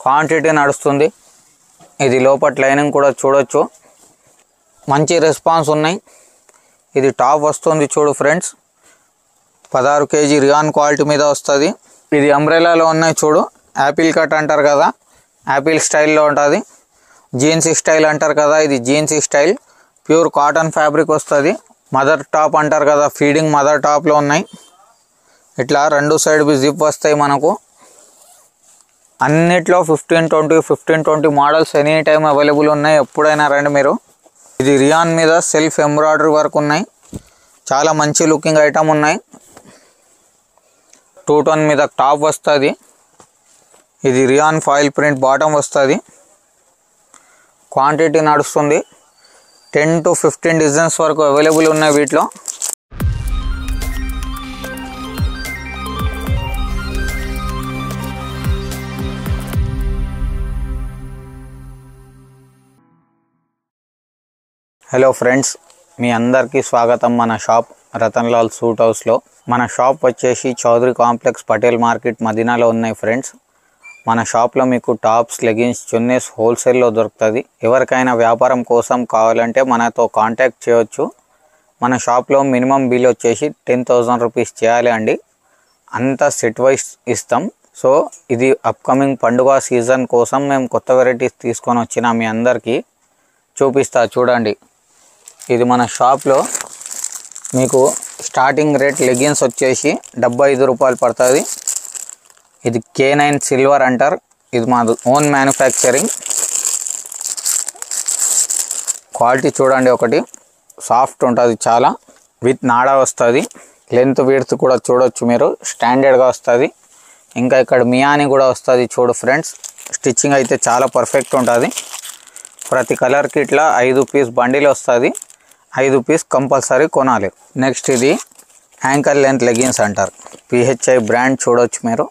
quantity నడుస్తుంది ఇది లోపల లైనింగ్ కూడా చూడొచ్చు మంచి రెస్పాన్స్ ఉన్నాయి ఇది టాప్ వస్తుంది చూడు ఫ్రెండ్స్ పదహారు కేజీ రియాన్ క్వాలిటీ మీద వస్తుంది ఇది అంబ్రెలాలో ఉన్నాయి చూడు యాపిల్ కట్ అంటారు కదా యాపిల్ స్టైల్లో ఉంటుంది జీన్స్ స్టైల్ అంటారు కదా ఇది jeans style pure cotton fabric వస్తుంది మదర్ టాప్ అంటారు కదా ఫీడింగ్ మదర్ టాప్లో ఉన్నాయి ఇట్లా రెండు సైడ్ జిప్ వస్తాయి మనకు అన్నిట్లో fifteen twenty fifteen twenty models any time available ఉన్నాయి ఎప్పుడైనా రండి మీరు ఇది రియాన్ మీద సెల్ఫ్ ఎంబ్రాయిడరీ వర్క్ ఉన్నాయి చాలా మంచి లుకింగ్ ఐటమ్ ఉన్నాయి టూ టోన్ మీద టాప్ వస్తుంది ఇది రియాన్ ఫాయిల్ ప్రింట్ బాటమ్ వస్తుంది క్వాంటిటీ నడుస్తుంది టెన్ టు ఫిఫ్టీన్ డిజైన్స్ వరకు అవైలబుల్ ఉన్నాయి వీటిలో హలో ఫ్రెండ్స్ మీ అందరికీ స్వాగతం మన షాప్ రతన్ లాల్ సూట్ హౌస్లో మన షాప్ వచ్చేసి చౌదరి కాంప్లెక్స్ పటేల్ మార్కెట్ మదీనాలో ఉన్నాయి ఫ్రెండ్స్ మన షాప్లో మీకు టాప్స్ లెగిన్స్ చున్నీస్ హోల్సేల్లో దొరుకుతుంది ఎవరికైనా వ్యాపారం కోసం కావాలంటే మనతో కాంటాక్ట్ చేయొచ్చు మన షాప్లో మినిమం బిల్ వచ్చేసి టెన్ థౌజండ్ రూపీస్ చేయాలి అండి అంతా సెట్ వైస్ ఇస్తాం సో ఇది అప్కమింగ్ పండుగ సీజన్ కోసం మేము కొత్త వెరైటీస్ తీసుకొని వచ్చిన మీ అందరికీ చూపిస్తా చూడండి ఇది మన షాప్లో మీకు స్టార్టింగ్ రేట్ లెగిన్స్ వచ్చేసి డెబ్బై ఐదు రూపాయలు పడుతుంది ఇది కే నైన్ సిల్వర్ అంటారు ఇది మా ఓన్ మ్యానుఫ్యాక్చరింగ్ క్వాలిటీ చూడండి ఒకటి సాఫ్ట్ ఉంటుంది చాలా విత్ నాడా వస్తుంది లెంత్ విడ్త్ కూడా చూడొచ్చు మీరు స్టాండర్డ్గా వస్తుంది ఇంకా ఇక్కడ మియాని కూడా వస్తుంది చూడు ఫ్రెండ్స్ స్టిచ్చింగ్ అయితే చాలా పర్ఫెక్ట్ ఉంటుంది ప్రతి కలర్కి ఇట్లా ఐదు పీస్ బండిల్ వస్తుంది ఐదు పీస్ కంపల్సరీ కొనాలి నెక్స్ట్ ఇది యాంకర్ లెంత్ లెగిన్స్ అంటారు పిహెచ్ఐ బ్రాండ్ చూడొచ్చు మీరు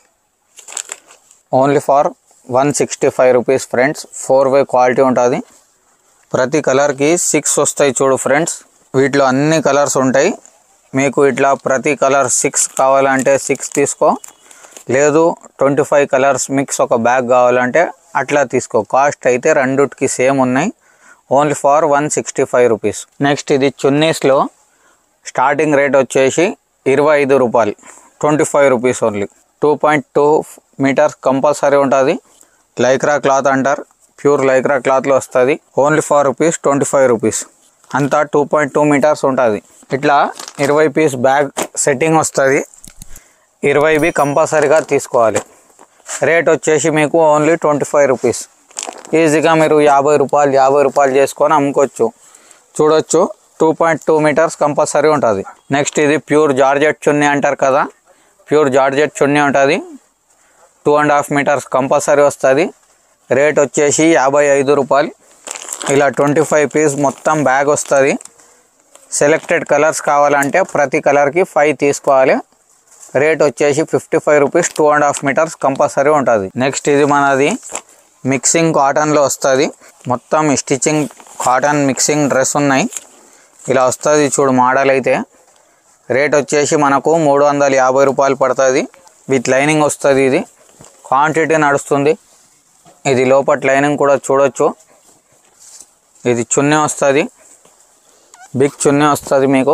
only for one sixty five rupees friends four way quality ఉంటుంది ప్రతి కలర్కి సిక్స్ వస్తాయి చూడు ఫ్రెండ్స్ వీటిలో అన్ని కలర్స్ ఉంటాయి మీకు ఇట్లా ప్రతి కలర్ సిక్స్ కావాలంటే సిక్స్ తీసుకో లేదు ట్వంటీ ఫైవ్ కలర్స్ మిక్స్ ఒక బ్యాగ్ కావాలంటే అట్లా తీసుకో కాస్ట్ అయితే రెండుకి సేమ్ ఉన్నాయి only for one sixty five rupees next ఇది చున్నీస్లో స్టార్టింగ్ రేట్ వచ్చేసి ఇరవై ఐదు రూపాయలు twenty five rupees only two point two metres compulsory ఉంటుంది లైక్రా క్లాత్ అంటారు ప్యూర్ లైక్రా క్లాత్లో వస్తుంది only four rupees twenty five rupees అంతా టూ పాయింట్ టూ మీటర్స్ ఉంటుంది ఇట్లా ఇరవై పీస్ బ్యాగ్ సెట్టింగ్ వస్తుంది ఇరవైవి కంపల్సరీగా తీసుకోవాలి రేట్ వచ్చేసి మీకు ఓన్లీ ట్వంటీ ఫైవ్ రూపీస్ ఈజీగా మీరు యాభై రూపాయలు యాభై రూపాయలు చేసుకొని అమ్ముకోవచ్చు చూడొచ్చు two point two metres compulsory ఉంటుంది నెక్స్ట్ ఇది ప్యూర్ జార్జెట్ చున్నీ అంటారు కదా ప్యూర్ జార్జెట్ చున్నీ ఉంటుంది two and half metres compulsory వస్తుంది రేట్ వచ్చేసి యాభై ఐదు రూపాయలు ఇలా ట్వంటీ ఫైవ్ పీస్ మొత్తం బ్యాగ్ వస్తుంది సెలెక్టెడ్ కలర్స్ కావాలంటే ప్రతి కలర్కి ఫైవ్ తీసుకోవాలి రేట్ వచ్చేసి fifty five rupees two and half metres compulsory ఉంటుంది నెక్స్ట్ ఇది మనది మిక్సింగ్ కాటన్లో వస్తుంది మొత్తం స్టిచ్చింగ్ కాటన్ మిక్సింగ్ డ్రెస్ ఉన్నాయి ఇలా వస్తుంది చూడు మోడల్ అయితే రేట్ వచ్చేసి మనకు మూడు వందల యాభై రూపాయలు పడుతుంది విత్ లైనింగ్ వస్తుంది ఇది క్వాంటిటీ నడుస్తుంది ఇది లోపల లైనింగ్ కూడా చూడొచ్చు ఇది చున్నీ వస్తుంది బిగ్ చున్నీ వస్తుంది మీకు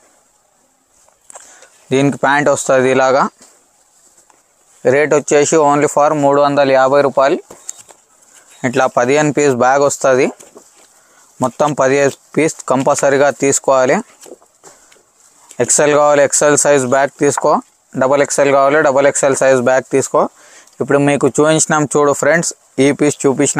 దీనికి ప్యాంట్ వస్తుంది ఇలాగా రేట్ వచ్చేసి ఓన్లీ ఫర్ మూడు వందల యాభై రూపాయలు ఇట్లా పదిహేను పీస్ బ్యాగ్ వస్తుంది మొత్తం పదిహేను పీస్ కంపల్సరీగా తీసుకోవాలి ఎక్సెల్ కావాలి ఎక్సెల్ సైజ్ బ్యాగ్ తీసుకో డబల్ ఎక్సెల్ కావాలి డబల్ ఎక్సెల్ సైజ్ బ్యాగ్ తీసుకో ఇప్పుడు మీకు చూపించినాం చూడు ఫ్రెండ్స్ ఈ పీస్ చూపించిన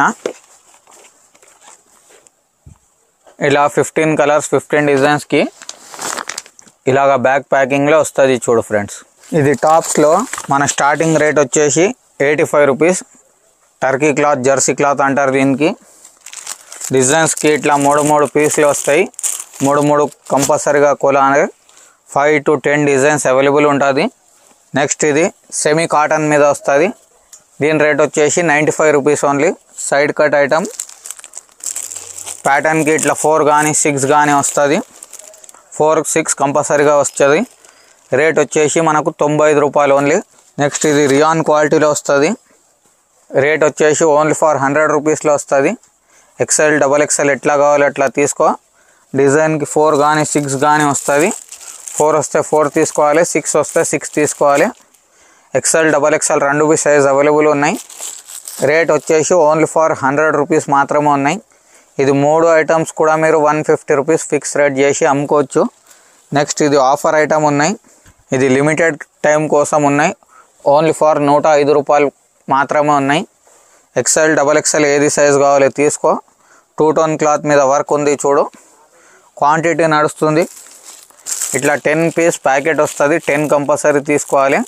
ఇలా ఫిఫ్టీన్ కలర్స్ ఫిఫ్టీన్ డిజైన్స్కి ఇలాగ బ్యాగ్ ప్యాకింగ్లో వస్తుంది చూడు ఫ్రెండ్స్ ఇది టాప్స్లో మన స్టార్టింగ్ రేట్ వచ్చేసి eighty five rupees Turkey cloth jersey cloth అంటారు దీనికి డిజైన్స్కి ఇట్లా మూడు మూడు పీసులు వస్తాయి మూడు మూడు కంపల్సరీగా కొలాలి five to ten designs available ఉంటుంది నెక్స్ట్ ఇది సెమీ కాటన్ మీద వస్తుంది దీని రేట్ వచ్చేసి ninety five rupees only side cut item ప్యాటర్న్కి ఇట్లా ఫోర్ కానీ సిక్స్ కానీ వస్తుంది ఫోర్ సిక్స్ కంపల్సరీగా వస్తుంది రేట్ వచ్చేసి మనకు తొంభై ఐదు రూపాయలు ఓన్లీ నెక్స్ట్ ఇది రియాన్ క్వాలిటీలో వస్తుంది రేట్ వచ్చేసి ఓన్లీ ఫర్ హండ్రెడ్ రూపీస్లో వస్తుంది ఎక్సెల్ డబల్ ఎక్సెల్ ఎట్లా కావాలో అట్లా తీసుకో డిజైన్కి ఫోర్ కానీ సిక్స్ కానీ వస్తుంది ఫోర్ వస్తే ఫోర్ తీసుకోవాలి సిక్స్ వస్తే సిక్స్ తీసుకోవాలి ఎక్సెల్ డబల్ ఎక్సెల్ రెండు బి సైజ్ అవైలబుల్ ఉన్నాయి రేట్ వచ్చేసి ఓన్లీ ఫర్ హండ్రెడ్ రూపీస్ మాత్రమే ఉన్నాయి ఇది మూడు ఐటమ్స్ కూడా మీరు one fifty rupees fix rate చేసి అమ్ముకోవచ్చు నెక్స్ట్ ఇది ఆఫర్ ఐటమ్ ఉన్నాయి ఇది లిమిటెడ్ టైం కోసం ఉన్నాయి ఓన్లీ ఫర్ నూట ఐదు రూపాయలు మాత్రమే ఉన్నాయి ఎక్సెల్ డబల్ ఎక్సెల్ ఏది సైజ్ కావాలి తీసుకో టూ టోన్ క్లాత్ మీద వర్క్ ఉంది చూడు క్వాంటిటీ నడుస్తుంది ఇట్లా టెన్ పీస్ ప్యాకెట్ వస్తుంది టెన్ కంపల్సరీ తీసుకోవాలి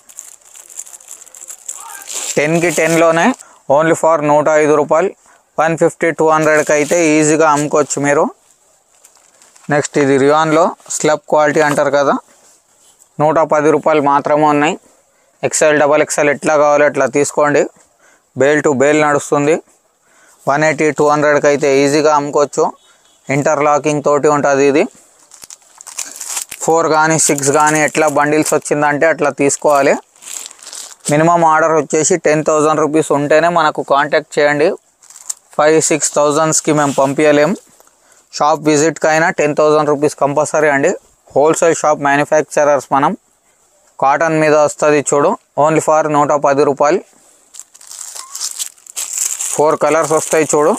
టెన్కి టెన్లోనే ఓన్లీ ఫర్ నూట ఐదు రూపాయలు వన్ ఫిఫ్టీ టూ హండ్రెడ్కి అయితే ఈజీగా అమ్ముకోవచ్చు మీరు నెక్స్ట్ ఇది రియాన్లో స్లబ్ క్వాలిటీ అంటారు కదా నూట పది రూపాయలు మాత్రమే ఉన్నాయి ఎక్సెల్ డబల్ ఎక్సెల్ ఎట్లా కావాలో అట్లా తీసుకోండి బేల్ టు బేల్ నడుస్తుంది వన్ ఎయిటీ టూ హండ్రెడ్కి అయితే ఈజీగా అమ్ముకోవచ్చు ఇంటర్లాకింగ్ తోటి ఉంటుంది ఇది ఫోర్ కానీ సిక్స్ కానీ ఎట్లా బండిల్స్ వచ్చిందంటే అట్లా తీసుకోవాలి మినిమం ఆర్డర్ వచ్చేసి టెన్ థౌజండ్ రూపీస్ ఉంటేనే మనకు కాంటాక్ట్ చేయండి ఫైవ్ సిక్స్ థౌజండ్స్కి మేము పంపించలేం షాప్ విజిట్కి అయినా టెన్ థౌజండ్ రూపీస్ కంపల్సరీ అండి హోల్సేల్ షాప్ మ్యానుఫ్యాక్చరర్స్ మనం కాటన్ మీద వస్తుంది చూడు ఓన్లీ ఫర్ నూట పది రూపాయలు ఫోర్ కలర్స్ వస్తాయి చూడు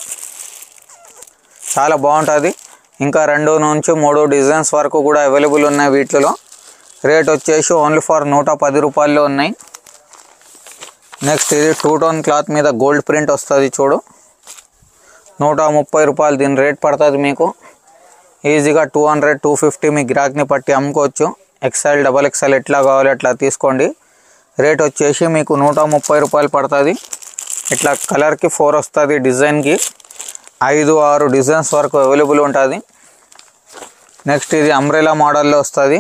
చాలా బాగుంటుంది ఇంకా రెండు నుంచి మూడు డిజైన్స్ వరకు కూడా అవైలబుల్ ఉన్నాయి వీటిలో రేట్ వచ్చేసి ఓన్లీ ఫర్ నూట పది రూపాయల్లో ఉన్నాయి నెక్స్ట్ ఇది టూ టోన్ క్లాత్ మీద గోల్డ్ ప్రింట్ వస్తుంది చూడు నూట ముప్పై రూపాయలు దీని రేట్ పడుతుంది మీకు ఈజీగా టూ హండ్రెడ్ టూ ఫిఫ్టీ మీ గిరాక్ని పట్టి అమ్ముకోవచ్చు ఎక్స్ఎల్ డబల్ ఎక్స్ఎల్ ఎట్లా కావాలి అట్లా తీసుకోండి రేట్ వచ్చేసి మీకు నూట ముప్పై రూపాయలు పడుతుంది ఇట్లా కలర్కి ఫోర్ వస్తుంది డిజైన్కి ఐదు ఆరు డిజైన్స్ వరకు అవైలబుల్ ఉంటుంది నెక్స్ట్ ఇది అంబ్రెలా మోడల్లో వస్తుంది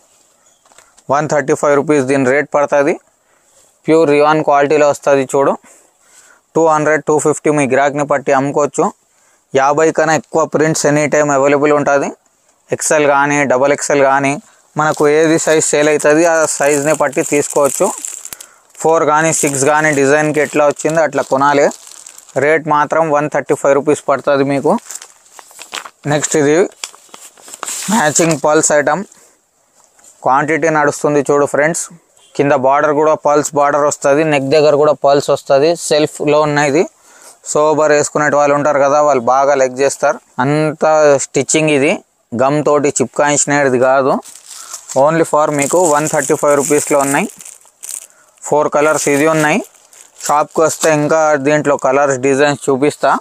వన్ థర్టీ ఫైవ్ రూపీస్ దీని రేట్ పడుతుంది ప్యూర్ రియాన్ క్వాలిటీలో వస్తుంది చూడు టూ హండ్రెడ్ టూ ఫిఫ్టీ మీ గిరాక్ని పట్టి అమ్ముకోవచ్చు యాభై కన్నా ఎక్కువ ప్రింట్స్ ఎనీ టైం అవైలబుల్ ఉంటుంది ఎక్సెల్ కానీ డబల్ ఎక్సెల్ కానీ మనకు ఏది సైజ్ సేల్ అవుతుంది ఆ సైజ్ని పట్టి తీసుకోవచ్చు ఫోర్ కానీ సిక్స్ కానీ డిజైన్కి ఎట్లా వచ్చిందో అట్లా కొనాలి రేట్ మాత్రం వన్ థర్టీ ఫైవ్ రూపీస్ పడుతుంది మీకు నెక్స్ట్ ఇది మ్యాచింగ్ పల్స్ ఐటమ్ క్వాంటిటీ నడుస్తుంది చూడు ఫ్రెండ్స్ కింద బార్డర్ కూడా పల్స్ బార్డర్ వస్తుంది నెక్ దగ్గర కూడా పల్స్ వస్తుంది సెల్ఫ్లో ఉన్నది సోబర్ వేసుకునే వాళ్ళు ఉంటారు కదా వాళ్ళు బాగా లెగ్ చేస్తారు అంత స్టిచ్చింగ్ ఇది గమ్ తోటి చిప్కాయించినది కాదు ఓన్లీ ఫర్ మీకు వన్ థర్టీ ఫైవ్ రూపీస్లో ఉన్నాయి ఫోర్ కలర్స్ ఇది ఉన్నాయి షాప్కి వస్తే ఇంకా దీంట్లో కలర్స్ డిజైన్స్ చూపిస్తా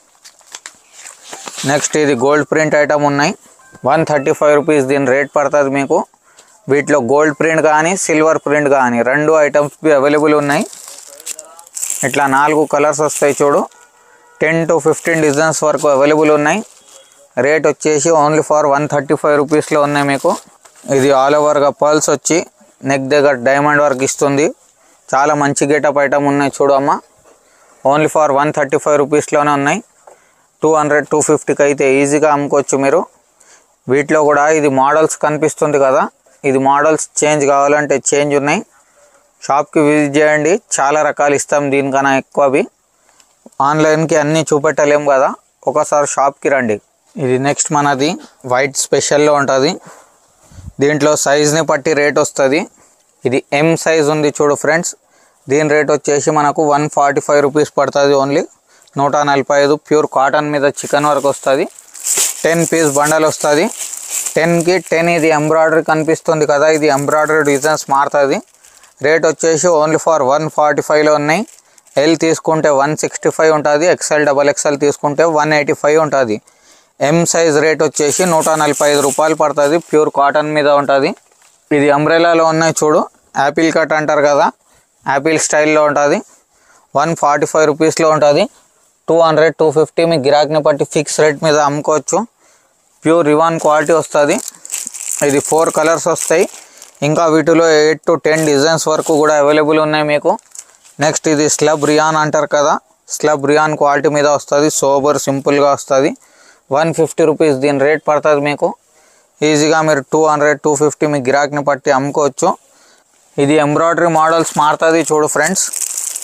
నెక్స్ట్ ఇది గోల్డ్ ప్రింట్ ఐటమ్ ఉన్నాయి వన్ థర్టీ ఫైవ్ రూపీస్ దీని రేట్ పడుతుంది మీకు వీటిలో గోల్డ్ ప్రింట్ కానీ సిల్వర్ ప్రింట్ కానీ రెండు ఐటమ్స్ అవైలబుల్ ఉన్నాయి ఇట్లా నాలుగు కలర్స్ వస్తాయి చూడు టెన్ టు ఫిఫ్టీన్ డిజైన్స్ వరకు అవైలబుల్ ఉన్నాయి రేట్ వచ్చేసి only for one thirty five రూపీస్లో ఉన్నాయి మీకు ఇది ఆల్ ఓవర్గా పర్ల్స్ వచ్చి నెక్ దగ్గర డైమండ్ వర్క్ ఇస్తుంది చాలా మంచి గెటప్ ఐటమ్ ఉన్నాయి చూడు అమ్మ only for one thirty five రూపీస్లోనే ఉన్నాయి టూ హండ్రెడ్ టూ ఫిఫ్టీకి అయితే ఈజీగా అమ్ముకోవచ్చు మీరు వీటిలో కూడా ఇది మోడల్స్ కనిపిస్తుంది కదా ఇది మోడల్స్ చేంజ్ కావాలంటే చేంజ్ ఉన్నాయి షాప్కి విజిట్ చేయండి చాలా రకాలు ఇస్తాం దీనికన్నా ఎక్కువవి ఆన్లైన్కి అన్నీ చూపెట్టలేము కదా ఒకసారి షాప్కి రండి ఇది నెక్స్ట్ మనది వైట్ స్పెషల్లో ఉంటుంది దీంట్లో సైజ్ని బట్టి రేట్ వస్తుంది ఇది ఎం సైజ్ ఉంది చూడు ఫ్రెండ్స్ దీని రేట్ వచ్చేసి మనకు వన్ ఫార్టీ ఫైవ్ రూపీస్ పడుతుంది ఓన్లీ నూట నలభై ఐదు ప్యూర్ కాటన్ మీద చికెన్ వర్క్ వస్తుంది టెన్ పీస్ బండల్ వస్తుంది టెన్కి టెన్ ఇది ఎంబ్రాయిడరీ కనిపిస్తుంది కదా ఇది ఎంబ్రాయిడరీ డిజైన్స్ మారుతుంది రేట్ వచ్చేసి ఓన్లీ ఫర్ వన్ ఫార్టీ ఫైవ్లో ఉన్నాయి ఎల్ తీసుకుంటే వన్ సిక్స్టీ ఫైవ్ ఉంటుంది ఎక్సెల్ డబల్ ఎక్సెల్ తీసుకుంటే వన్ ఎయిటీ ఫైవ్ ఉంటుంది ఎం సైజ్ రేట్ వచ్చేసి నూట నలభై ఐదు రూపాయలు పడుతుంది ప్యూర్ కాటన్ మీద ఉంటుంది ఇది అంబ్రెలాలో ఉన్నాయి చూడు యాపిల్ కట్ అంటారు కదా యాపిల్ స్టైల్లో ఉంటుంది వన్ ఫార్టీ ఫైవ్ రూపీస్లో ఉంటుంది టూ హండ్రెడ్ టూ ఫిఫ్టీ మీ గిరాక్ని బట్టి ఫిక్స్ రేట్ మీద అమ్ముకోవచ్చు ప్యూర్ రివాన్ క్వాలిటీ వస్తుంది ఇది ఫోర్ కలర్స్ వస్తాయి ఇంకా వీటిలో ఎయిట్ టు టెన్ డిజైన్స్ వరకు కూడా అవైలబుల్ ఉన్నాయి మీకు నెక్స్ట్ ఇది స్లబ్ రియాన్ అంటారు కదా స్లబ్ రియాన్ క్వాలిటీ మీద వస్తుంది సోబర్ సింపుల్గా వస్తుంది వన్ ఫిఫ్టీ రూపీస్ దీని రేట్ పడుతుంది మీకు ఈజీగా మీరు టూ హండ్రెడ్ టూ ఫిఫ్టీ మీ గిరాక్ని పట్టి అమ్ముకోవచ్చు ఇది ఎంబ్రాయిడరీ మోడల్స్ మారుతుంది చూడు ఫ్రెండ్స్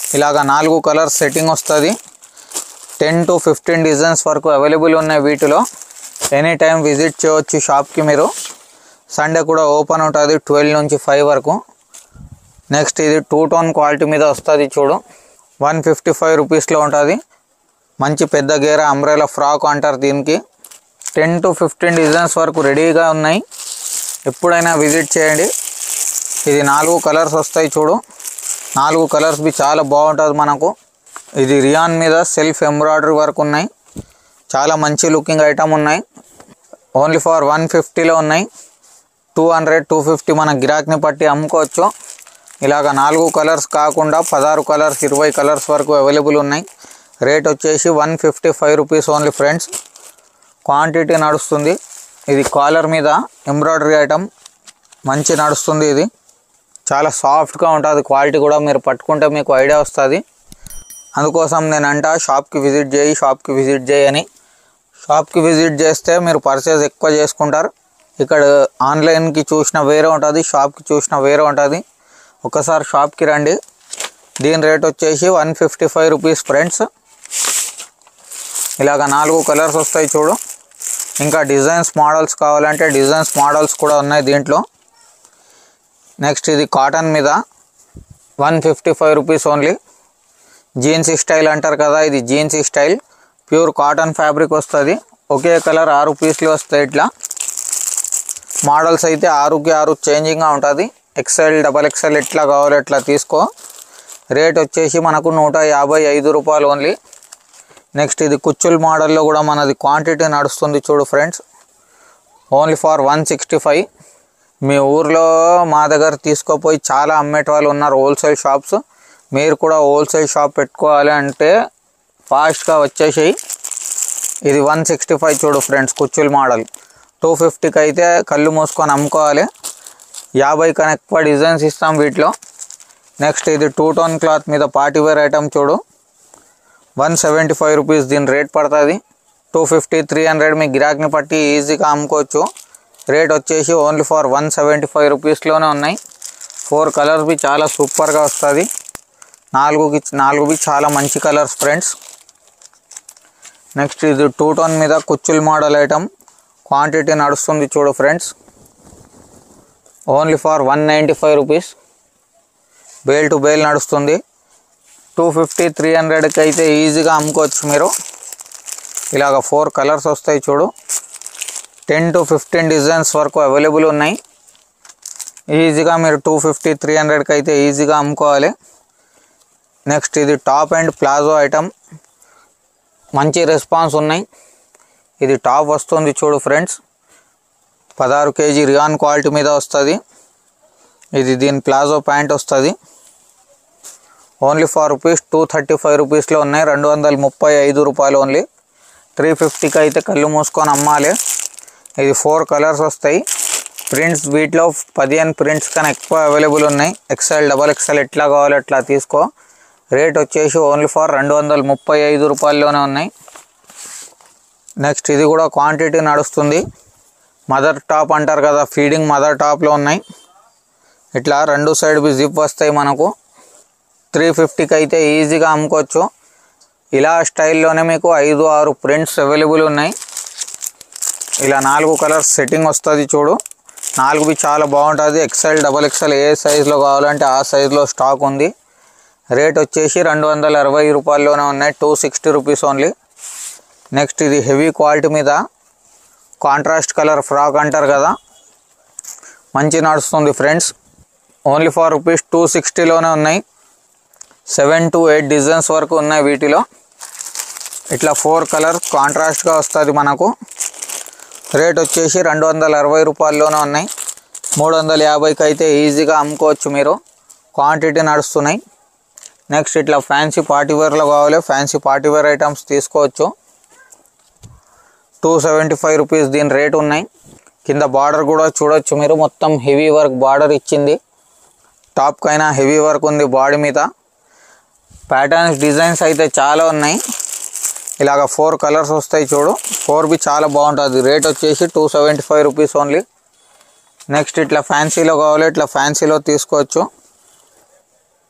ఇలాగ నాలుగు కలర్స్ సెట్టింగ్ వస్తుంది టెన్ టు ఫిఫ్టీన్ డిజైన్స్ వరకు అవైలబుల్ ఉన్నాయి వీటిలో ఎనీ టైం విజిట్ చేయవచ్చు షాప్కి మీరు సండే కూడా ఓపెన్ ఉంటుంది ట్వెల్వ్ నుంచి ఫైవ్ వరకు నెక్స్ట్ ఇది టూ టోన్ క్వాలిటీ మీద వస్తుంది చూడు వన్ ఫిఫ్టీ ఫైవ్ రూపీస్లో ఉంటుంది మంచి పెద్ద గేర అంబ్రెలా ఫ్రాక్ అంటారు దీనికి టెన్ టు ఫిఫ్టీన్ డిజైన్స్ వరకు రెడీగా ఉన్నాయి ఎప్పుడైనా విజిట్ చేయండి ఇది నాలుగు కలర్స్ వస్తాయి చూడు నాలుగు కలర్స్ బి చాలా బాగుంటుంది మనకు ఇది రియాన్ మీద సెల్ఫ్ ఎంబ్రాయిడరీ వర్క్ ఉన్నాయి చాలా మంచి లుకింగ్ ఐటమ్ ఉన్నాయి ఓన్లీ ఫర్ వన్ ఫిఫ్టీలో ఉన్నాయి టూ హండ్రెడ్ టూ ఫిఫ్టీ మన గిరాక్ని పట్టి అమ్ముకోవచ్చు ఇలాగ నాలుగు కలర్స్ కాకుండా పదహారు కలర్స్ ఇరవై కలర్స్ వరకు అవైలబుల్ ఉన్నాయి రేట్ వచ్చేసి one fifty five rupees only friends quantity నడుస్తుంది ఇది కాలర్ మీద ఎంబ్రాయిడరీ ఐటమ్ మంచి నడుస్తుంది ఇది చాలా సాఫ్ట్గా ఉంటుంది క్వాలిటీ కూడా మీరు పట్టుకుంటే మీకు ఐడియా వస్తుంది అందుకోసం నేను అంట షాప్కి విజిట్ చేయి షాప్కి విజిట్ చేయి అని షాప్కి విజిట్ చేస్తే మీరు పర్చేస్ ఎక్కువ చేసుకుంటారు ఇక్కడ ఆన్లైన్కి చూసిన వేరే ఉంటుంది షాప్కి చూసిన వేరే ఉంటుంది ఒకసారి షాప్కి రండి దీని రేట్ వచ్చేసి one fifty five rupees friends ఇలాగ నాలుగు కలర్స్ వస్తాయి చూడు ఇంకా డిజైన్స్ మోడల్స్ కావాలంటే డిజైన్స్ మోడల్స్ కూడా ఉన్నాయి దీంట్లో నెక్స్ట్ ఇది కాటన్ మీద one fifty five rupees only jeans style అంటారు కదా ఇది jeans style pure cotton fabric వస్తుంది ఒకే కలర్ ఆరు పీస్లు వస్తాయి ఇట్లా మోడల్స్ అయితే ఆరుకి ఆరు చేంజింగ్గా ఉంటుంది ఎక్సెల్ డబల్ ఎక్సెల్ ఎట్లా కావాలో ఎట్లా తీసుకో రేట్ వచ్చేసి మనకు నూట యాభై ఐదు రూపాయలు ఓన్లీ నెక్స్ట్ ఇది కుచ్చుల్ మోడల్లో కూడా మనది క్వాంటిటీ నడుస్తుంది చూడు friends only for one sixty five మీ ఊర్లో మా దగ్గర తీసుకోపోయి చాలా అమ్మేట వాళ్ళు ఉన్నారు హోల్సేల్ షాప్స్ మీరు కూడా హోల్సేల్ షాప్ పెట్టుకోవాలి అంటే ఫాస్ట్గా వచ్చేసాయి ఇది వన్ సిక్స్టీ ఫైవ్ చూడు ఫ్రెండ్స్ కుచ్చుల్ మోడల్ టూ ఫిఫ్టీకి అయితే కళ్ళు మూసుకొని అమ్ముకోవాలి యాభై కన్నా ఎక్కువ డిజైన్స్ ఇస్తాం వీటిలో నెక్స్ట్ ఇది టూ టోన్ క్లాత్ మీద పార్టీ వేర్ ఐటమ్ చూడు వన్ సెవెంటీ ఫైవ్ రూపీస్ దీని రేట్ పడుతుంది టూ ఫిఫ్టీ త్రీ హండ్రెడ్ మీ గిరాక్ని పట్టి ఈజీగా అమ్ముకోవచ్చు రేట్ వచ్చేసి only for one seventy five రూపీస్లోనే ఉన్నాయి ఫోర్ కలర్స్ బి చాలా సూపర్గా వస్తుంది నాలుగుకి నాలుగు బి చాలా మంచి కలర్స్ ఫ్రెండ్స్ నెక్స్ట్ ఇది టూ టోన్ మీద కుచ్చుల్ మోడల్ ఐటమ్ క్వాంటిటీ నడుస్తుంది చూడు friends only for one ninety five rupees bale to bale నడుస్తుంది టూ ఫిఫ్టీ త్రీ హండ్రెడ్కి అయితే ఈజీగా అమ్ముకోవచ్చు మీరు ఇలాగ ఫోర్ కలర్స్ వస్తాయి చూడు టెన్ టు ఫిఫ్టీన్ డిజైన్స్ వరకు అవైలబుల్ ఉన్నాయి ఈజీగా మీరు టూ ఫిఫ్టీ త్రీ హండ్రెడ్కి అయితే ఈజీగా అమ్ముకోవాలి నెక్స్ట్ ఇది టాప్ అండ్ ప్లాజో ఐటమ్ మంచి రెస్పాన్స్ ఉన్నాయి ఇది టాప్ వస్తుంది చూడు ఫ్రెండ్స్ పదహారు కేజీ రియాన్ క్వాలిటీ మీద వస్తుంది ఇది దీని ప్లాజో ప్యాంట్ వస్తుంది only for rupees two thirty five రూపీస్లో ఉన్నాయి రెండు వందల ముప్పై ఐదు రూపాయలు ఓన్లీ త్రీ ఫిఫ్టీకి అయితే కళ్ళు మూసుకొని అమ్మాలి ఇది ఫోర్ కలర్స్ వస్తాయి ప్రింట్స్ వీటిలో పదిహేను ప్రింట్స్ కన్నా ఎక్కువ అవైలబుల్ ఉన్నాయి ఎక్సెల్ డబల్ ఎక్సెల్ ఎట్లా కావాలో అట్లా తీసుకో రేట్ వచ్చేసి ఓన్లీ ఫర్ రెండు వందల ముప్పై ఐదు రూపాయల్లోనే ఉన్నాయి నెక్స్ట్ ఇది కూడా క్వాంటిటీ నడుస్తుంది మదర్ టాప్ అంటారు కదా ఫీడింగ్ మదర్ టాప్లో ఉన్నాయి ఇట్లా రెండు సైడ్ బి జిప్ వస్తాయి మనకు త్రీ ఫిఫ్టీకి అయితే ఈజీగా అమ్ముకోవచ్చు ఇలా స్టైల్లోనే మీకు ఐదు ఆరు ప్రింట్స్ అవైలబుల్ ఉన్నాయి ఇలా నాలుగు కలర్స్ సెట్టింగ్ వస్తుంది చూడు నాలుగువి చాలా బాగుంటుంది ఎక్సెల్ డబల్ ఎక్సెల్ ఏ సైజులో కావాలంటే ఆ సైజులో స్టాక్ ఉంది రేట్ వచ్చేసి రెండు వందల అరవై రూపాయల్లోనే ఉన్నాయి two sixty rupees only next ఇది హెవీ క్వాలిటీ మీద కాంట్రాస్ట్ కలర్ ఫ్రాక్ అంటారు కదా మంచి నడుస్తుంది friends only for rupees two సిక్స్టీలోనే ఉన్నాయి సెవెన్ టు ఎయిట్ డిజైన్స్ వరకు ఉన్నాయి వీటిలో ఇట్లా ఫోర్ కలర్ కాంట్రాస్ట్గా వస్తుంది మనకు రేట్ వచ్చేసి రెండు వందల అరవై రూపాయల్లోనే ఉన్నాయి మూడు వందల యాభైకి అయితే ఈజీగా అమ్ముకోవచ్చు మీరు క్వాంటిటీ నడుస్తున్నాయి నెక్స్ట్ ఇట్లా ఫ్యాన్సీ పార్టీ వేర్లో కావాలి ఫ్యాన్సీ పార్టీ వేర్ ఐటమ్స్ తీసుకోవచ్చు టూ సెవెంటీ ఫైవ్ రూపీస్ దీని రేట్ ఉన్నాయి కింద బార్డర్ కూడా చూడొచ్చు మీరు మొత్తం హెవీ వర్క్ బార్డర్ ఇచ్చింది టాప్కైనా హెవీ వర్క్ ఉంది బాడీ మీద ప్యాటర్న్స్ డిజైన్స్ అయితే చాలా ఉన్నాయి ఇలాగ ఫోర్ కలర్స్ వస్తాయి చూడు ఫోర్ బి చాలా బాగుంటుంది రేట్ వచ్చేసి two seventy five rupees only next ఇట్లా ఫ్యాన్సీలో కావాలి ఇట్లా ఫ్యాన్సీలో తీసుకోవచ్చు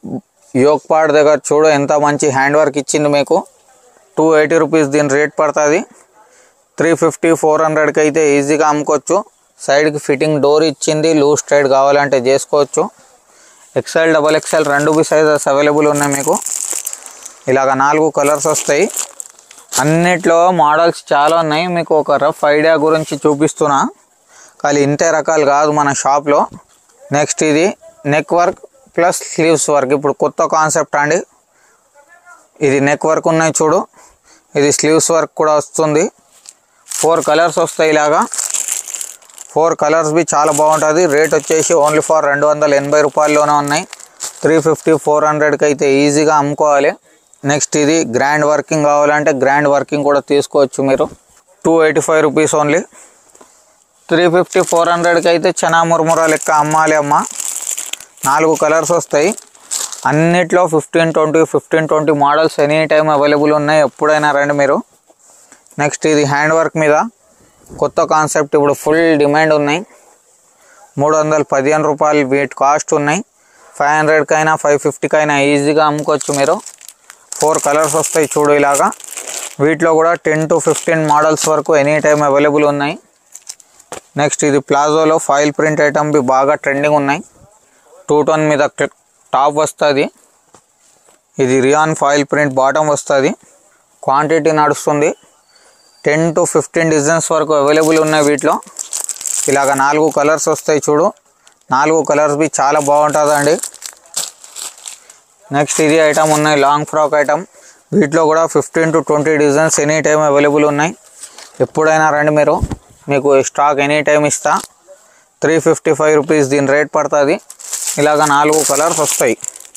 యోగ్ పార్ట్ దగ్గర చూడు ఎంత మంచి హ్యాండ్ వర్క్ ఇచ్చింది మీకు టూ ఎయిటీ రూపీస్ దీని రేట్ పడుతుంది త్రీ ఫిఫ్టీ ఫోర్ హండ్రెడ్కి అయితే ఈజీగా అమ్ముకోవచ్చు సైడ్కి ఫిట్టింగ్ డోర్ ఇచ్చింది లూజ్ టైట్ కావాలంటే చేసుకోవచ్చు ఎక్సెల్ డబల్ ఎక్సెల్ రెండు బి సైజెస్ అవైలబుల్ ఉన్నాయి మీకు ఇలాగ నాలుగు కలర్స్ వస్తాయి అన్నిట్లో మోడల్స్ చాలా ఉన్నాయి మీకు ఒక రఫ్ ఐడియా గురించి చూపిస్తున్నా కానీ ఇంతే రకాలు కాదు మన షాప్లో నెక్స్ట్ ఇది neck work plus sleeves work ఇప్పుడు కొత్త కాన్సెప్ట్ అండి ఇది నెక్ వర్క్ ఉన్నాయి చూడు ఇది స్లీవ్స్ వర్క్ కూడా వస్తుంది ఫోర్ కలర్స్ వస్తాయి ఇలాగా ఫోర్ కలర్స్ బి చాలా బాగుంటుంది రేట్ వచ్చేసి ఓన్లీ ఫర్ రెండు వందల ఎనభై రూపాయల్లోనే ఉన్నాయి త్రీ ఫిఫ్టీ ఫోర్ హండ్రెడ్కి అయితే ఈజీగా అమ్ముకోవాలి నెక్స్ట్ ఇది గ్రాండ్ వర్కింగ్ కావాలంటే గ్రాండ్ వర్కింగ్ కూడా తీసుకోవచ్చు మీరు two eighty five rupees only three fifty four హండ్రెడ్కి అయితే చనా మురముర లెక్క అమ్మాలి అమ్మ నాలుగు కలర్స్ వస్తాయి అన్నిట్లో fifteen twenty fifteen twenty models any time available ఉన్నాయి ఎప్పుడైనా రండి మీరు నెక్స్ట్ ఇది హ్యాండ్ వర్క్ మీద కొత్త కాన్సెప్ట్ ఇప్పుడు ఫుల్ డిమాండ్ ఉన్నాయి మూడు వందల పదిహేను రూపాయలు వీటి కాస్ట్ ఉన్నాయి ఫైవ్ హండ్రెడ్కైనా ఫైవ్ ఫిఫ్టీకైనా ఈజీగా అమ్ముకోవచ్చు మీరు ఫోర్ కలర్స్ వస్తాయి చూడు ఇలాగా వీటిలో కూడా టెన్ టు ఫిఫ్టీన్ మోడల్స్ వరకు ఎనీ టైం అవైలబుల్ ఉన్నాయి నెక్స్ట్ ఇది ప్లాజోలో ఫైల్ ప్రింట్ ఐటమ్ బి బాగా ట్రెండింగ్ ఉన్నాయి టూ టోన్ మీద క్ల- టాప్ వస్తుంది ఇది రియాన్ ఫాయిల్ ప్రింట్ బాటమ్ వస్తుంది క్వాంటిటీ నడుస్తుంది టెన్ టు ఫిఫ్టీన్ డిజైన్స్ వరకు అవైలబుల్ ఉన్నాయి వీటిలో ఇలాగ నాలుగు కలర్స్ వస్తాయి చూడు నాలుగు కలర్స్ బి చాలా బాగుంటుందండి నెక్స్ట్ ఇది ఐటమ్ ఉన్నాయి లాంగ్ ఫ్రాక్ ఐటమ్ వీటిలో కూడా fifteen to twenty designs any time available ఉన్నాయి ఎప్పుడైనా రండి మీరు మీకు స్టాక్ ఎనీ టైం ఇస్తా త్రీ ఫిఫ్టీ ఫైవ్ రూపీస్ దీని రేట్ పడుతుంది ఇలాగ నాలుగు కలర్స్ వస్తాయి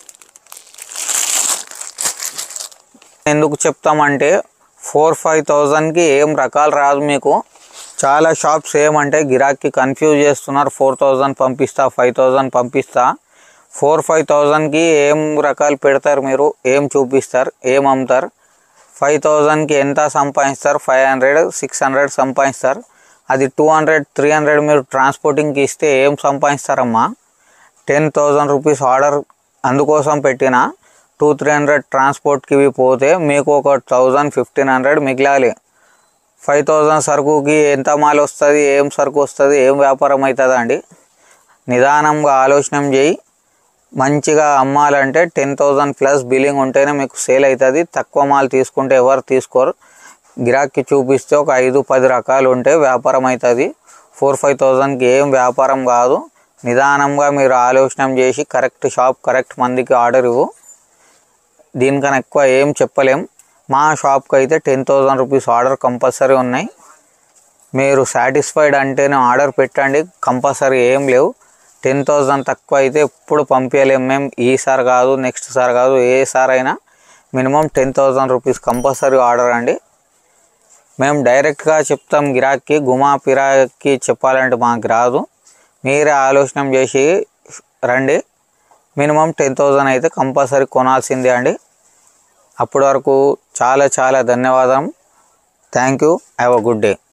ఎందుకు చెప్తామంటే ఫోర్ ఫైవ్ థౌజండ్కి ఏం రకాలు రాదు మీకు చాలా షాప్స్ ఏమంటే గిరాక్కి కన్ఫ్యూజ్ చేస్తున్నారు ఫోర్ థౌజండ్ పంపిస్తా ఫైవ్ థౌజండ్ పంపిస్తా ఫోర్ ఫైవ్ థౌజండ్కి ఏం రకాలు పెడతారు మీరు ఏం చూపిస్తారు ఏం అమ్ముతారు ఫైవ్ థౌజండ్కి ఎంత సంపాదిస్తారు ఫైవ్ హండ్రెడ్ సిక్స్ హండ్రెడ్ సంపాదిస్తారు అది టూ హండ్రెడ్ త్రీ హండ్రెడ్ మీరు ట్రాన్స్పోర్టింగ్కి ఇస్తే ఏం సంపాదిస్తారమ్మా టెన్ థౌజండ్ రూపీస్ ఆర్డర్ అందుకోసం పెట్టిన టూ త్రీ హండ్రెడ్ ట్రాన్స్పోర్ట్కి ఇవి పోతే మీకు ఒక థౌజండ్ ఫిఫ్టీన్ హండ్రెడ్ మిగిలాలి ఫైవ్ థౌజండ్ సరుకుకి ఎంత మాల్ వస్తుంది ఏం సరుకు వస్తుంది ఏం వ్యాపారం అవుతుంది అండి నిదానంగా ఆలోచన చేయి మంచిగా అమ్మాలంటే టెన్ థౌజండ్ ప్లస్ బిల్లింగ్ ఉంటేనే మీకు సేల్ అవుతుంది తక్కువ మాల్ తీసుకుంటే ఎవరు తీసుకోరు గిరాక్కి చూపిస్తే ఒక ఐదు పది రకాలు ఉంటే వ్యాపారం అవుతుంది ఫోర్ ఫైవ్ థౌజండ్కి ఏం వ్యాపారం కాదు నిదానంగా మీరు ఆలోచన చేసి కరెక్ట్ షాప్ కరెక్ట్ మందికి ఆర్డర్ ఇవ్వు దీనికన్నా ఎక్కువ ఏం చెప్పలేం మా షాప్కి అయితే ten thousand rupees order compulsory ఉన్నాయి మీరు సాటిస్ఫైడ్ అంటేనే ఆర్డర్ పెట్టండి కంపల్సరీ ఏం లేవు టెన్ థౌజండ్ తక్కువ అయితే ఎప్పుడు పంపించలేము మేము ఈసారి కాదు నెక్స్ట్ సార్ కాదు ఏ సార్ అయినా minimum ten thousand rupees compulsory order అండి మేము డైరెక్ట్గా చెప్తాం గిరాక్కి గుమా పిరాకి చెప్పాలంటే మాకు రాదు మీరే ఆలోచన చేసి రండి మినిమం టెన్ థౌజండ్ అయితే కంపల్సరీ కొనాల్సిందే అండి అప్పటి వరకు చాలా చాలా ధన్యవాదం thank you have a good day